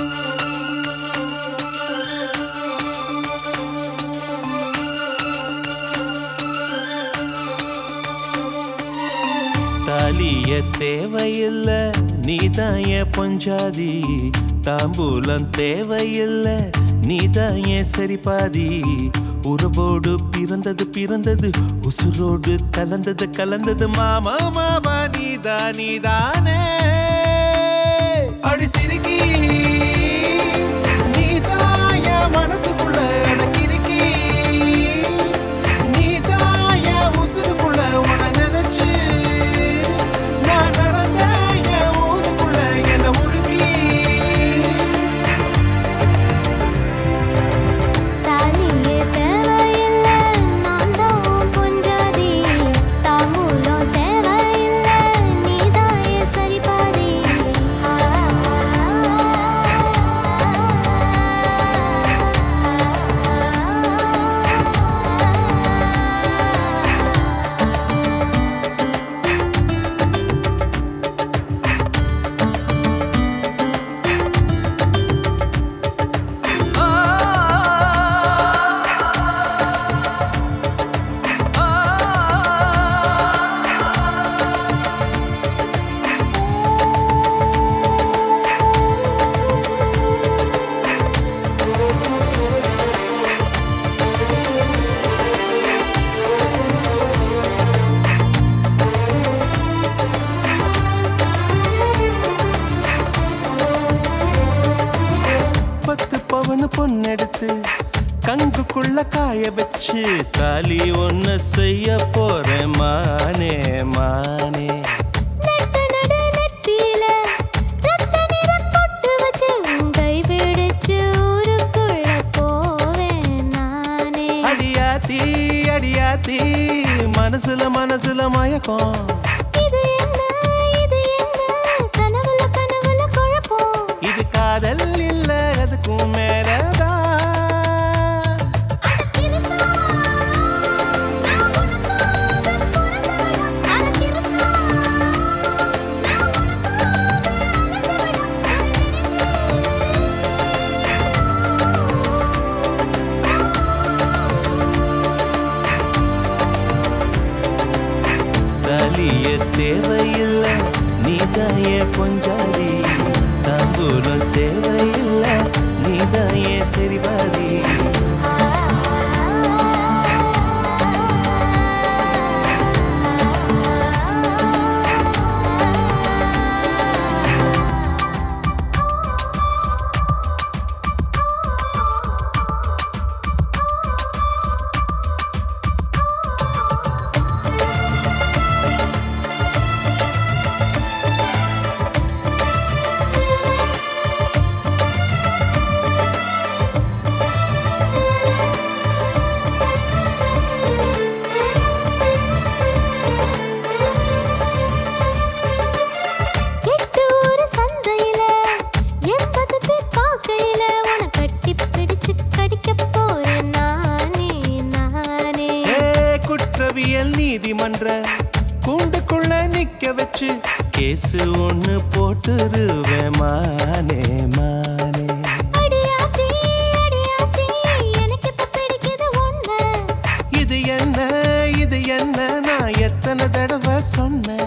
தாலிய தேவையில்ல நீதான் என் பொஞ்சாதி தாம்பூலம் தேவையில்ல நீதான் என் சரிபாதி உறவோடு பிறந்தது பிறந்தது உசுரோடு கலந்தது கலந்தது மாமா மாமா நீதா நீதானே அடி சிரிக்கி நீதான் என் மனசுக்குள்ள எனக்கு இருக்கி நீதான் என் உசுருக்குள்ள உன நினைச்சு நான் நடந்த என் ஊருக்குள்ள என்ன உருக்கி தாலியே தேவையில்ல நான் தான் உன் பொஞ்சாதி தாம்பூலம் தேவையில்ல நீதான் என் சரிபாதி பத்து பவனு பொண்ணெடுத்து கங்குக்குள்ள காய வச்சு தாலி ஒண்ணு செய்ய போறேன் மானே மானே நட்ட நடு நெத்தியில ரத்த நிறம் பொட்டு வச்சு உன் கை பிடிச்சு ஊருக்குள்ள போவேன் நானே அடியாத்தி அடியாத்தி மனசுல மனசுல மயக்கம் இது என்ன இது என்ன கனவுல கனவுல குழப்பம் இது காதல் இல்ல அதுக்கும் மேலதான் தாலிய தேவையில்ல நீதாய பொஞ்சாதி தாம்பூலம் தேவையில்ல நீதாய சரிபாதி எட்டு ஊரு சந்தையில எண்பது பேர் பார்க்கையில உன கட்டி பிடிச்சு கடிக்க போறேன் நானே நானே ஏ குற்றவியல் நீதிமன்ற கூண்டுக்குள்ள நிக்க வச்சு கேசு ஒண்ணு போட்டுருவேன் மானே மானே அடியாத்தி அடியாத்தி எனக்கு இப்ப பிடிக்குது ஒண்ணு இது என்ன இது என்ன நான் எத்தனை தடவை சொன்னேன்